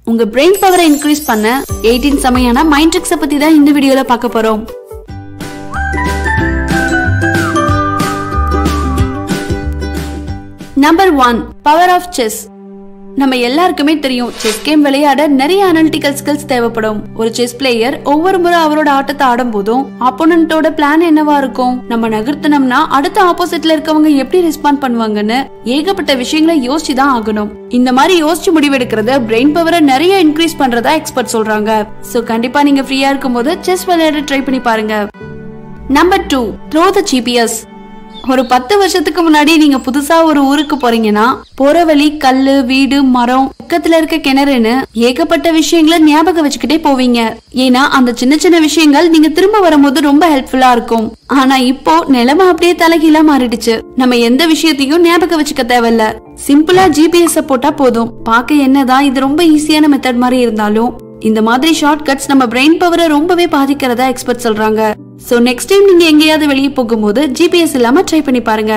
உங்க பிரெயின் பவரை இன்க்ரீஸ் பண்ண 18 செமையான மைண்ட் ட்ரிக்ஸ பத்தி தான் இந்த வீடியோல பார்க்க போறோம் number one power of chess நம்ம எல்லாருக்குமே தெரியும் செஸ் கேம் விளையாட நிறைய அனலிட்டிக்கல் ஸ்கில்ஸ் தேவைப்படும் ஒரு செஸ் பிளேயர் ஒவ்வொரு முறை அவரோட ஆட்டத்தை ஆடும் போதும் ஆப்போனண்டோட பிளான் என்னவா இருக்கும் நம்ம நகர்த்தினோம்னா அடுத்த ஆப்போசிட்ல இருக்கவங்க எப்படி ரெஸ்பாண்ட் பண்ணுவாங்கன்னு ஏகப்பட்ட விஷயங்களை யோசிச்சு தான் ஆகணும் இந்த மாதிரி யோசிச்சு முடிவெடுக்கிறது பிரெயின் பவரை நிறைய இன்க்ரீஸ் பண்றதா எக்ஸ்பர்ட் சொல்றாங்க சோ கண்டிப்பா நீங்க ஃப்ரீயா இருக்கும்போது செஸ் விளையாட ட்ரை பண்ணி பாருங்க number two throw the GPS ஒரு பத்து வருஷத்துக்கு முன்னாடி நீங்க புதுசா ஒரு ஊருக்கு போறீங்கன்னா போற வழி கல்லு வீடு மரம் பக்கத்துல இருக்க கிணறுன்னு ஏகப்பட்ட விஷயங்களை ஞாபகம் வச்சுக்கிட்டே போவீங்க ஏன்னா அந்த சின்ன சின்ன விஷயங்கள் நீங்க திரும்ப வரும்போது ரொம்ப ஹெல்ப்ஃபுல்லா இருக்கும் ஆனா இப்போ நிலைமை அப்படியே தலைகீழா மாறிடுச்சு நம்ம எந்த விஷயத்தையும் ஞாபகம் வச்சுக்க தேவையில்ல சிம்பிளா ஜிபிஎஸ் போட்டா போதும் பார்க்க என்னதான் இது ரொம்ப ஈஸியான மெத்தட் மாதிரி இருந்தாலும் இந்த மாதிரி ஷார்ட்கட்ஸ் நம்ம பிரெயின் பவரை ரொம்பவே பாதிக்கிறதா எக்ஸ்பர்ட் சொல்றாங்க சோ நெக்ஸ்ட் டைம் நீங்க எங்கேயாவது வெளியே போகும்போது ஜிபிஎஸ் இல்லாம ட்ரை பண்ணி பாருங்க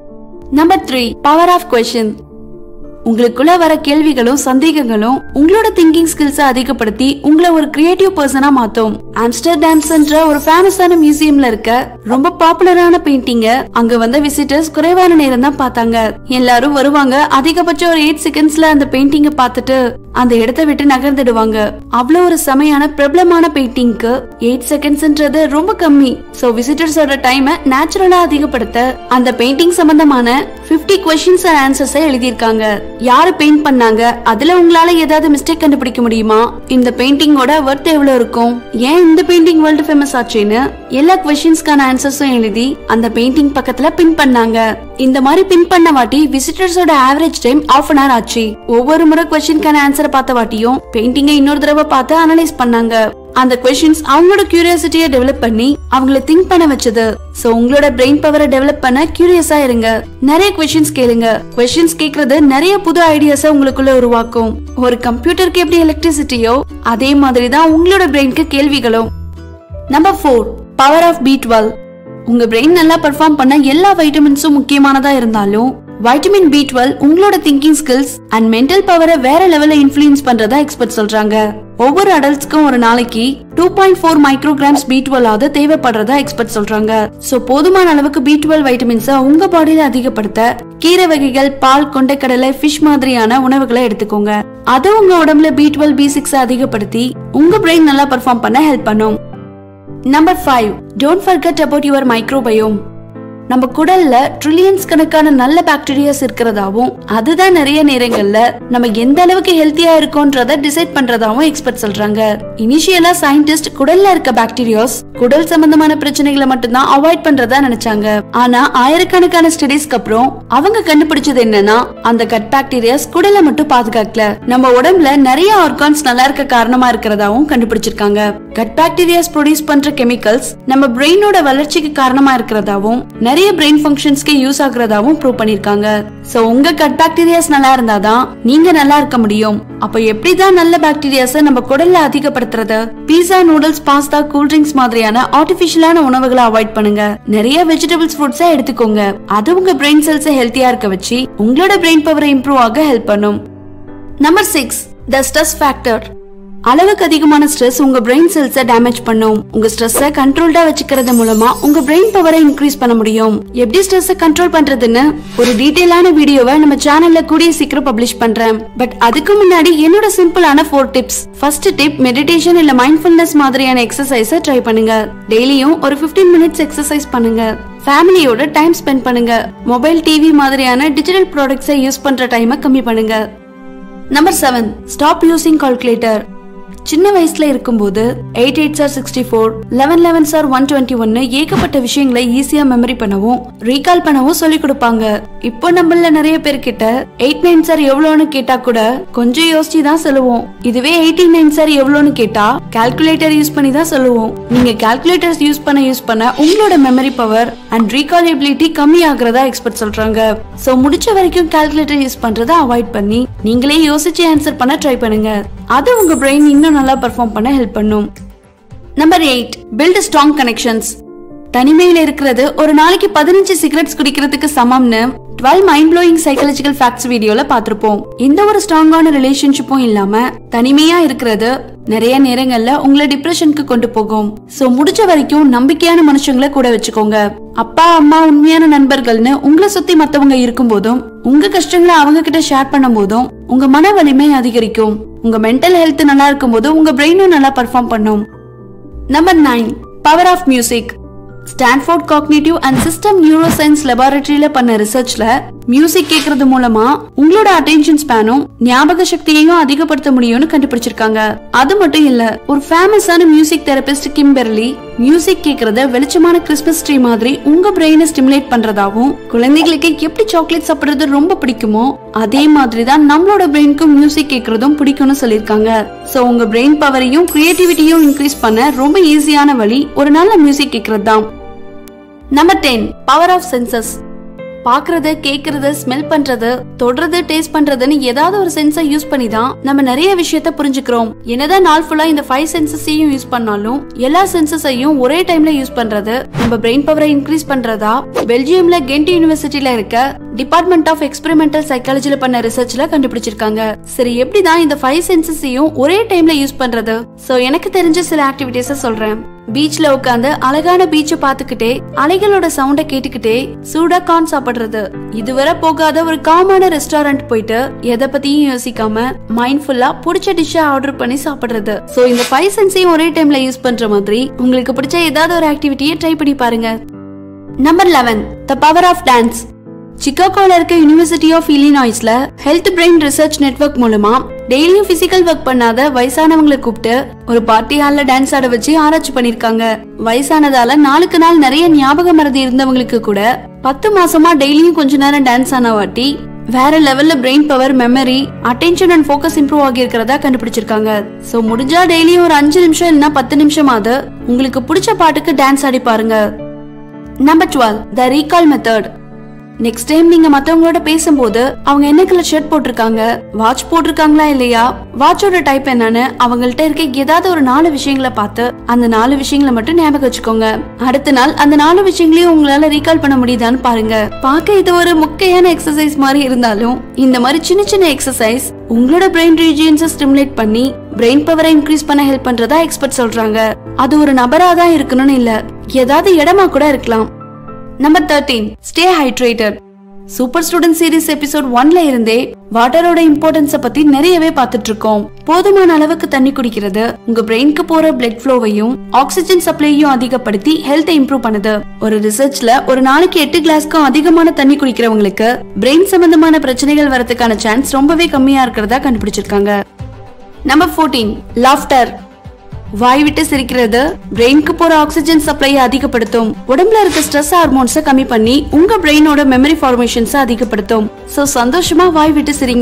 number three power of question உங்களுக்குள்ள வர கேள்விகளும் சந்தேகங்களும் உங்களோட திங்கிங் ஸ்கில்ஸ அதிகப்படுத்தி உங்களை ஒரு கிரியேட்டிவ் பர்சனா மாத்தும் ஆம்ஸ்டர்டாம்ஸ்ன்ற ஒரு ஃபேமஸான மியூசியம்ல இருக்க ரொம்ப பாப்புலரான பெயிண்டிங்க அங்க வந்த விசிட்டர்ஸ் குறைவான நேரம் தான் பார்த்தாங்க எல்லாரும் வருவாங்க அதிகபட்சம் ஒரு எயிட் செகண்ட்ஸ்ல அந்த பெயிண்டிங்க பார்த்துட்டு அந்த இடத்தை விட்டு நகர்ந்துடுவாங்க அவ்வளவு ஒரு செமையான பிரபலமான பெயிண்டிங்க்கு எயிட் செகண்ட்ஸ்ன்றது ரொம்ப கம்மி சோ விசிட்டர்ஸோட டைமை நேச்சுரலா அதிகப்படுத்த அந்த பெயிண்டிங் சம்பந்தமான 50 கொஸ்டின்ஸ் அண்ட் ஆன்சர்ஸ் எழுதியிருக்காங்க யாரு பெயிண்ட் பண்ணாங்க அதுல உங்களால ஏதாவது மிஸ்டேக் கண்டுபிடிக்க முடியுமா இந்த பெயிண்டிங்கோட ஒர்த் எவ்வளவு இருக்கும் ஏன் இந்த பெயிண்டிங் வேர்ல்டு ஃபேமஸ் ஆச்சுன்னு எல்லா கொஸ்டின்ஸ்க்கான ஆன்சர்ஸும் எழுதி அந்த பெயிண்டிங் பக்கத்துல பின் பண்ணாங்க இந்த மாதிரி பின் பண்ண வாட்டி விசிட்டர்ஸோட average time of an hour ஆச்சு ஒவ்வொரு முறை கொஸ்டின்கான ஆன்சரை பார்த்த வாட்டியும் பெயிண்டிங்கை இன்னொரு தடவை பார்த்து அனலைஸ் பண்ணாங்க அந்த கொஸ்டின்ஸ் அவங்களோட கியூரியாசிட்டியை டெவலப் பண்ணி அவங்கள திங்க் பண்ண வச்சது சோ உங்களோட பிரெயின் பவரை டெவலப் பண்ண கியூரியஸா இருங்க நிறைய கொஸ்டின்ஸ் கேளுங்க கொஸ்டின்ஸ் கேக்குறது நிறைய புது ஐடியாஸ உங்களுக்குள்ள உருவாக்கும் ஒரு கம்ப்யூட்டருக்கு எப்படி எலக்ட்ரிசிட்டியோ அதே மாதிரி தான் உங்களோட பிரெயினுக்கு கேள்விகளும் number four power of B twelve உங்க பிரெயின் நல்லா பெர்ஃபார்ம் பண்ண எல்லா வைட்டமின்ஸும் முக்கியமானதா இருந்தாலும் வைட்டமின் பி டுவெல் உங்களோட திங்கிங் ஸ்கில்ஸ் அண்ட் மென்டல் பவரை வேற லெவல்ல இன்ஃபுளுன்ஸ் பண்றதா எக்ஸ்பர்ட் சொல்றாங்க ஒவ்வொரு அடல்ட்ஸ்க்கும் ஒரு நாளைக்கு two point four micrograms B twelve ஆவது தேவைப்படுறதா எக்ஸ்பர்ட் சொல்றாங்க சோ போதுமான அளவுக்கு பி டுவெல் வைட்டமின்ஸை உங்க பாடியில அதிகப்படுத்த கீரை வகைகள் பால் கொண்டைக்கடலை ஃபிஷ் மாதிரியான உணவுகளை எடுத்துக்கோங்க அது உங்க உடம்புல பி டுவெல் பி சிக்ஸ் அதிகப்படுத்தி உங்க பிரெயின் நல்லா பெர்ஃபார்ம் பண்ண ஹெல்ப் பண்ணும் number five don't forget about your microbiome நம்ம குடல்ல ட்ரில்லியன்ஸ் கணக்கான நல்ல பாக்டீரியாஸ் இருக்கிறதாவும் அதுதான் நிறைய நேரங்கள்ல நம்ம எந்த அளவுக்கு ஹெல்த்தியா இருக்கோன்றத டிசைட் பண்றதாவும் எக்ஸ்பர்ட் சொல்றாங்க இனிஷியலா சயின்டிஸ்ட் குடல்ல இருக்க பாக்டீரியாஸ் குடல் சம்பந்தமான பிரச்சனைகளை மட்டும்தான் அவாய்ட் பண்றதா நினைச்சாங்க ஆனா ஆயிரக்கணக்கான ஸ்டடிஸ்க்கு அப்புறம் அவங்க கண்டுபிடிச்சது என்னன்னா அந்த கட் பாக்டீரியாஸ் குடலை மட்டும் பாதுகாக்கல நம்ம உடம்புல நிறைய ஆர்கான்ஸ் நல்லா இருக்க காரணமா இருக்கிறதாவும் கண்டுபிடிச்சிருக்காங்க கட் பாக்டீரியாஸ் ப்ரொடியூஸ் பண்ற கெமிக்கல்ஸ் நம்ம பிரெயினோட வளர்ச்சிக்கு காரணமா இருக்கிறதாவும் நிறைய பிரெயின் ஃபங்க்ஷன்ஸ்க்கு யூஸ் ஆகுறதாவும் ப்ரூவ் பண்ணிருக்காங்க சோ உங்க கட் பாக்டீரியாஸ் நல்லா இருந்தாதான் நீங்க நல்லா இருக்க முடியும் அப்ப எப்படிதான் நல்ல பாக்டீரியாஸ நம்ம குடல்ல அதிகப்படுத்துறது pizza noodles pasta cool drinks மாதிரியான ஆர்டிபிஷியலான உணவுகளை அவாய்ட் பண்ணுங்க நிறைய வெஜிடபிள்ஸ் ஃபுட்ஸை எடுத்துக்கோங்க அது உங்க பிரெயின் செல்ஸை ஹெல்த்தியா இருக்க வச்சு உங்களோட பிரெயின் பவரை இம்ப்ரூவ் ஆக ஹெல்ப் பண்ணும் number six the stress factor அளவுக்கு அதிகமான ஸ்ட்ரெஸ் உங்க பிரெயின் செல்ஸை டேமேஜ் பண்ணும் உங்க ஸ்ட்ரெஸ்ஸை கண்ட்ரோல்டா வச்சுக்கிறது மூலமா உங்க பிரெயின் பவரை இன்க்ரீஸ் பண்ண முடியும் எப்படி ஸ்ட்ரெஸ்ஸை கண்ட்ரோல் பண்றதுன்னு ஒரு டீடைலான வீடியோவை நம்ம சேனல்ல கூடிய சீக்கிரம் பப்ளிஷ் பண்றேன் பட் அதுக்கு முன்னாடி என்னோட சிம்பிளான four tips first tip meditation இல்ல மைண்ட்ஃபுல்னஸ் மாதிரியான எக்ஸசைஸை ட்ரை பண்ணுங்க டெய்லியும் ஒரு 15 மினிட்ஸ் எக்ஸசைஸ் பண்ணுங்க ஃபேமிலியோட டைம் ஸ்பெண்ட் பண்ணுங்க மொபைல் டிவி மாதிரியான டிஜிட்டல் ப்ராடக்ட்ஸை யூஸ் பண்ற டைமை கம்மி பண்ணுங்க number seven stop using calculator சின்ன வயசுல இருக்கும்போது eight eight are sixty four eleven eleven are one twenty ஒன்னு ஏகப்பட்ட விஷயங்களை ஈஸியா மெமரி பண்ணவும் ரீகால் பண்ணவும் சொல்லி கொடுப்பாங்க இப்போ நம்மள நிறைய பேர் கிட்ட எயிட் நைன் சார் எவ்வளோன்னு கேட்டா கூட கொஞ்சம் யோசிச்சு தான் சொல்லுவோம் இதுவே எயிட்டி நைன் சார் எவ்வளோன்னு கேட்டா கால்குலேட்டர் யூஸ் பண்ணி தான் சொல்லுவோம் நீங்க கால்குலேட்டர்ஸ் யூஸ் பண்ண யூஸ் பண்ண உங்களோட memory power and recall ability கம்மி ஆகுறதா எக்ஸ்பர்ட் சொல்றாங்க சோ முடிச்ச வரைக்கும் கால்குலேட்டர் யூஸ் பண்றதை அவாய்ட் பண்ணி நீங்களே யோசிச்சு ஆன்சர் பண்ண ட்ரை பண்ணுங்க அது உங்க பிரெயின் இன்னும் நல்லா பெர்ஃபார்ம் பண்ண ஹெல்ப் பண்ணும் number eight build strong connections தனிமையில இருக்கிறது ஒரு நாளைக்கு பதினஞ்சு சிகரெட்ஸ் குடிக்கிறதுக்கு சமம்னு twelve mind blowing psychological facts வீடியோல பார்த்திருப்போம் எந்த ஒரு ஸ்ட்ராங்கான ரிலேஷன்ஷிப்பும் இல்லாம தனிமையா இருக்கிறது நிறைய நேரங்கள்ல உங்களை டிப்ரெஷனுக்கு கொண்டு போகும் சோ முடிஞ்ச வரைக்கும் நம்பிக்கையான மனுஷங்களை கூட வச்சுக்கோங்க அப்பா அம்மா உண்மையான நண்பர்கள்னு உங்களை சுத்தி மத்தவங்க இருக்கும் போதும் உங்க கஷ்டங்களை அவங்க கிட்ட ஷேர் பண்ணும் போதும் உங்க மன வலிமை அதிகரிக்கும் உங்க மென்டல் ஹெல்த் நல்லா இருக்கும் போது உங்க பிரெயினும் நல்லா பர்ஃபார்ம் பண்ணும் number nine power of music Stanford cognitive and system neuroscience லெபார்டரியில பண்ண ரிசர்ச்ல மியூசிக் கேட்கறது மூலமா உங்களோட அட்டென்ஷன் ஸ்பேனும் ஞாபக சக்தியையும் அதிகப்படுத்த முடியும்னு கண்டுபிடிச்சிருக்காங்க அது மட்டும் இல்ல ஒரு ஃபேமஸான மியூசிக் தெரபிஸ்ட் கிம்பெர்லி மியூசிக் கேட்கறத வெளிச்சமான கிறிஸ்மஸ் ட்ரீ மாதிரி உங்க பிரெயினை ஸ்டிமுலேட் பண்றதாவும் குழந்தைகளுக்கு எப்படி சாக்லேட் சாப்பிடுறது ரொம்ப பிடிக்குமோ அதே மாதிரி தான் நம்மளோட பிரெயினுக்கும் மியூசிக் கேட்கறதும் பிடிக்கும்னு சொல்லியிருக்காங்க சோ உங்க பிரெயின் பவரையும் கிரியேட்டிவிட்டியும் இன்க்ரீஸ் பண்ண ரொம்ப ஈஸியான வழி ஒரு நல்ல மியூசிக் கேட்கறது தான் number ten power of senses பாக்குறது கேக்குறது ஸ்மெல் பண்றது தொடுறது டேஸ்ட் பண்றதுன்னு ஏதாவது ஒரு சென்ஸை யூஸ் பண்ணி தான் நம்ம நிறைய விஷயத்த புரிஞ்சுக்கிறோம் என்னதான் நாள் ஃபுல்லா இந்த ஃபைவ் சென்சஸையும் யூஸ் பண்ணாலும் எல்லா சென்சஸையும் ஒரே டைம்ல யூஸ் பண்றது நம்ம பிரெயின் பவரை இன்க்ரீஸ் பண்றதா பெல்ஜியம்ல கென்ட் யூனிவர்சிட்டியில இருக்க டிபார்ட்மெண்ட் ஆஃப் எக்ஸ்பெரிமெண்டல் சைக்காலஜில பண்ண ரிசர்ச்ல கண்டுபிடிச்சிருக்காங்க சரி எப்படிதான் இந்த ஃபைவ் சென்சஸையும் ஒரே டைம்ல யூஸ் பண்றது சோ எனக்கு தெரிஞ்ச சில ஆக்டிவிட்டிஸ சொல்றேன் பீச்ல உட்காந்து அழகான பீச்ச பாத்துக்கிட்டே அலைகளோட சவுண்ட கேட்டுக்கிட்டே சூடா கார்ன் சாப்பிடுறது இதுவரை போகாத ஒரு காமான ரெஸ்டாரண்ட் போயிட்டு எதை பத்தியும் யோசிக்காம மைண்ட்ஃபுல்லா பிடிச்ச டிஷ்ஷ ஆர்டர் பண்ணி சாப்பிடுறது சோ இந்த ஃபைவ் சென்ஸையும் ஒரே டைம்ல யூஸ் பண்ற மாதிரி உங்களுக்கு பிடிச்ச ஏதாவது ஒரு ஆக்டிவிட்டியை ட்ரை பண்ணி பாருங்க number eleven the power of dance சிக்காகோல இருக்க யூனிவர்சிட்டி ஆஃப் இலினாய்ஸ்ல ஹெல்த் பிரெயின் ரிசர்ச் நெட்வொர்க் மூலமா டெய்லியும் பிசிக்கல் ஒர்க் பண்ணாத வயசானவங்களை கூப்பிட்டு ஒரு பார்ட்டி ஹால்ல டான்ஸ் ஆட வச்சு ஆராய்ச்சி பண்ணிருக்காங்க வயசானதால நாளுக்கு நாள் நிறைய ஞாபக மறதி இருந்தவங்களுக்கு கூட பத்து மாசமா டெய்லியும் கொஞ்ச நேரம் டான்ஸ் ஆன வாட்டி வேற லெவல்ல brain power memory attention and focus improve ஆகி இருக்கிறதா கண்டுபிடிச்சிருக்காங்க சோ முடிஞ்சா டெய்லியும் ஒரு அஞ்சு நிமிஷம் இல்லைன்னா பத்து நிமிஷமாவது உங்களுக்கு பிடிச்ச பாட்டுக்கு டான்ஸ் ஆடி பாருங்க number twelve the recall method next time நீங்க மத்தவங்களோட பேசும்போது அவங்க என்ன கலர் ஷர்ட் போட்டிருக்காங்க வாட்ச் போட்டிருக்காங்களா இல்லையா வாட்சோட டைப் என்னன்னு அவங்கள்ட்ட இருக்க ஏதாவது ஒரு நாலு விஷயங்களை பார்த்து அந்த நாலு விஷயங்களை மட்டும் ஞாபகம் வச்சுக்கோங்க அடுத்த நாள் அந்த நாலு விஷயங்களையும் உங்களால ரீகால் பண்ண முடியுதான்னு பாருங்க பார்க்க இது ஒரு முக்கியமான எக்ஸசைஸ் மாதிரி இருந்தாலும் இந்த மாதிரி சின்ன சின்ன எக்ஸசைஸ் உங்களோட பிரெயின் ரீஜியன்ஸை ஸ்டிமுலேட் பண்ணி பிரெயின் பவரை இன்க்ரீஸ் பண்ண ஹெல்ப் பண்றதா எக்ஸ்பர்ட் சொல்றாங்க அது ஒரு நபரா தான் இருக்கணும்னு இல்ல ஏதாவது இடமா கூட இருக்கலாம் number thirteen stay hydrated super student series episode ஒன்ல இருந்தே வாட்டரோட இம்பார்ட்டன்ஸ பத்தி நிறையவே பார்த்துட்டு இருக்கோம் போதுமான அளவுக்கு தண்ணி குடிக்கிறது உங்க பிரெயினுக்கு போற பிளட் ஃப்ளோவையும் ஆக்சிஜன் சப்ளையும் அதிகப்படுத்தி ஹெல்த்தை இம்ப்ரூவ் பண்ணுது ஒரு ரிசர்ச்ல ஒரு நாளைக்கு எட்டு கிளாஸ்க்கும் அதிகமான தண்ணி குடிக்கிறவங்களுக்கு பிரெயின் சம்பந்தமான பிரச்சனைகள் வரதுக்கான சான்ஸ் ரொம்பவே கம்மியா இருக்கிறதா கண்டுபிடிச்சிருக்காங்க நம்பர் ஃபோர்டீன் லாஃப்டர் வாய் விட்டு சிரிக்கிறது பிரெயினுக்கு போற ஆக்சிஜன் சப்ளையை அதிகப்படுத்தும் உடம்புல இருக்க ஸ்ட்ரெஸ் ஹார்மோன்ஸ கம்மி பண்ணி உங்க பிரெயினோட மெமரி ஃபார்மேஷன்ஸ் அதிகப்படுத்தும் சோ சந்தோஷமா வாய் விட்டு சிரிங்க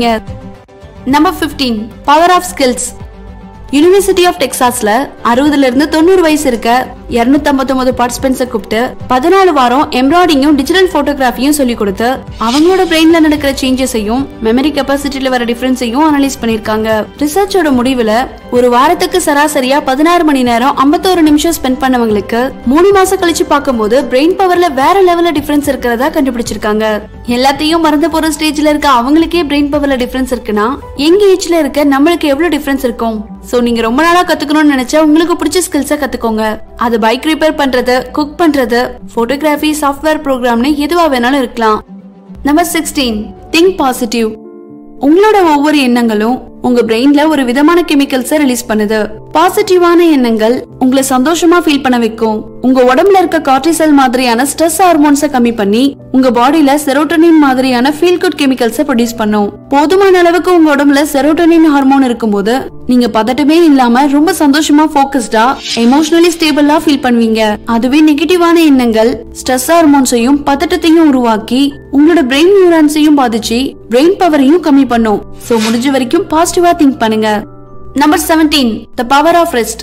number 15 power of skills university of டெக்சாஸ்ல அறுபதுல இருந்து தொண்ணூறு வயசு இருக்க இருநூத்தி ஐம்பத்தொன்பது பார்ட்டிசிபென்ட்ஸை கூப்பிட்டு பதினாலு வாரம் எம்ப்ராய்டிங்கும் டிஜிட்டல் போட்டோகிராஃபியும் சொல்லி கொடுத்து அவங்களோட பிரெயின்ல நடக்கிற சேஞ்சஸையும் மெமரி கெப்பாசிட்டில வர டிஃபரன்ஸையும் அனலைஸ் பண்ணிருக்காங்க ரிசர்ச்சோட முடிவுல ஒரு வாரத்துக்கு சராசரியா பதினாறு மணி நேரம் ஐம்பத்தோரு நிமிஷம் ஸ்பெண்ட் பண்ணவங்களுக்கு மூணு மாசம் கழிச்சு பார்க்கும்போது பிரெயின் பவர்ல வேற லெவல்ல டிஃபரன்ஸ் இருக்கிறதா கண்டுபிடிச்சிருக்காங்க எல்லாத்தையும் மறந்து போற ஸ்டேஜ்ல இருக்க அவங்களுக்கே பிரெயின் பவர்ல டிஃபரன்ஸ் இருக்குன்னா எங்க ஏஜ்ல இருக்க நம்மளுக்கு எவ்வளவு டிஃபரன்ஸ் இருக்கும் சோ நீங்க ரொம்ப நாளா கத்துக்கணும்னு நினைச்சா உங்களுக்கு பிடிச்ச ஸ்கில்ஸ கத்துக்கோங்க அது பைக் ரிப்பேர் பண்றது குக் பண்றது போட்டோகிராஃபி சாஃப்ட்வேர் ப்ரோக்ராம்னு எதுவா வேணாலும் இருக்கலாம் நம்பர் சிக்ஸ்டீன் திங்க் பாசிட்டிவ் உங்களோட ஒவ்வொரு எண்ணங்களும் உங்க பிரெயின்ல ஒரு விதமான கெமிக்கல்ஸ ரிலீஸ் பண்ணுது பாசிட்டிவான எண்ணங்கள் உங்களை சந்தோஷமா ஃபீல் பண்ண வைக்கும் உங்க உடம்புல இருக்க கார்டிசல் மாதிரியான ஸ்ட்ரெஸ் ஹார்மோன்ஸ கம்மி பண்ணி உங்க பாடியில செரோட்டோனின் மாதிரியான ஃபீல் குட் கெமிக்கல்ஸ ப்ரொடியூஸ் பண்ணும் போதுமான அளவுக்கு உங்க உடம்புல செரோட்டோனின் ஹார்மோன் இருக்கும்போது நீங்க பதட்டமே இல்லாம ரொம்ப சந்தோஷமா ஃபோக்கஸ்டா எமோஷனலி ஸ்டேபிளா ஃபீல் பண்ணுவீங்க அதுவே நெகட்டிவான எண்ணங்கள் ஸ்ட்ரெஸ் ஹார்மோன்ஸையும் பதட்டத்தையும் உருவாக்கி உங்களோட பிரெயின் நியூரான்ஸையும் பாதிச்சு பிரெயின் பவரையும் கம்மி பண்ணும் சோ முடிஞ்ச வரைக்கும் பாசிட்டிவா திங்க் பண்ணுங்க number 17 the power of rest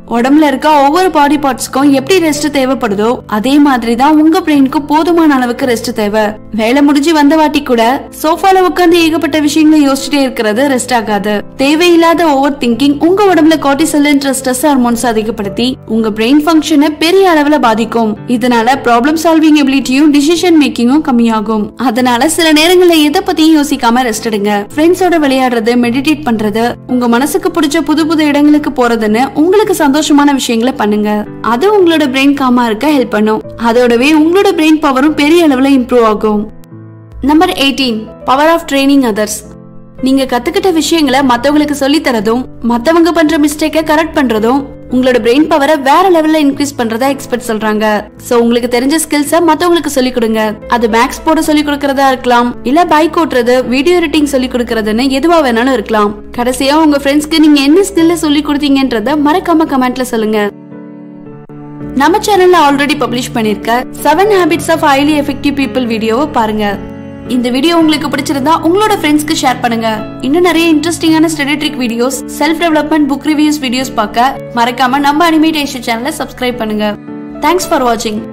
உடம்புல இருக்க ஒவ்வொரு பாடி பார்ட்ஸ்க்கும் எப்படி ரெஸ்ட் தேவைப்படுதோ அதே மாதிரி தான் உங்க பிரெயினுக்கு போதுமான அளவுக்கு ரெஸ்ட் தேவை வேலை முடிஞ்சு வந்த வாட்டி கூட சோஃபால உட்கார்ந்து ஏகப்பட்ட விஷயங்களை யோசிச்சுட்டே இருக்கிறது ரெஸ்ட் ஆகாது தேவையில்லாத ஓவர் திங்கிங் உங்க உடம்புல கார்டிசல் என்ற ஸ்ட்ரெஸ் ஹார்மோன்ஸ் அதிகப்படுத்தி உங்க பிரெயின் ஃபங்க்ஷனை பெரிய அளவுல பாதிக்கும் இதனால ப்ராப்ளம் சால்விங் எபிலிட்டியும் டிசிஷன் மேக்கிங்கும் கம்மியாகும் அதனால சில நேரங்கள்ல எதை பத்தியும் யோசிக்காம ரெஸ்ட் எடுங்க ஃப்ரெண்ட்ஸோட விளையாடுறது மெடிடேட் பண்றது உங்க மனசுக்கு பிடிச்ச புது புது இடங்களுக்கு போறதுன்னு உங்களுக்கு சந்தோஷமான விஷயங்களை பண்ணுங்க அது உங்களோட பிரெயின் காமா இருக்க ஹெல்ப் பண்ணும் அதோடவே உங்களோட பிரெயின் பவரும் பெரிய அளவுல இம்ப்ரூவ் ஆகும் number eighteen power of training others நீங்க கத்துக்கிட்ட விஷயங்களை மத்தவங்களுக்கு சொல்லி தரதும் மத்தவங்க பண்ற மிஸ்டேக்க கரெக்ட் பண்றதும் உங்களோட பிரெயின் பவரை வேற லெவல்ல இன்க்ரீஸ் பண்றதா எக்ஸ்பெக்ட் சொல்றாங்க சோ உங்களுக்கு தெரிஞ்ச ஸ்கில்ஸ மத்தவங்களுக்கு சொல்லி கொடுங்க அது மேக்ஸ் போட சொல்லி கொடுக்கறதா இருக்கலாம் இல்ல பைக் ஓட்டுறது வீடியோ எடிட்டிங் சொல்லி கொடுக்கறதுன்னு எதுவா வேணாலும் இருக்கலாம் கடைசியா உங்க ஃப்ரெண்ட்ஸ்க்கு நீங்க என்ன ஸ்கில்ல சொல்லி கொடுத்தீங்கன்றத மறக்காம கமெண்ட்ல சொல்லுங்க நம்ம சேனல்ல ஆல்ரெடி பப்ளிஷ் பண்ணிருக்க seven habits of highly effective people வீடியோவை பாருங்க இந்த வீடியோ உங்களுக்கு பிடிச்சிருந்தா உங்களோட ஃப்ரெண்ட்ஸ்க்கு ஷேர் பண்ணுங்க இன்னும் நிறைய இன்ட்ரெஸ்டிங்கான study trick videos self development book reviews videos பார்க்க மறக்காம நம்ம அனிமேட்டேஷன் சேனலை சப்ஸ்கிரைப் பண்ணுங்க தேங்க்ஸ் ஃபார் வாட்சிங்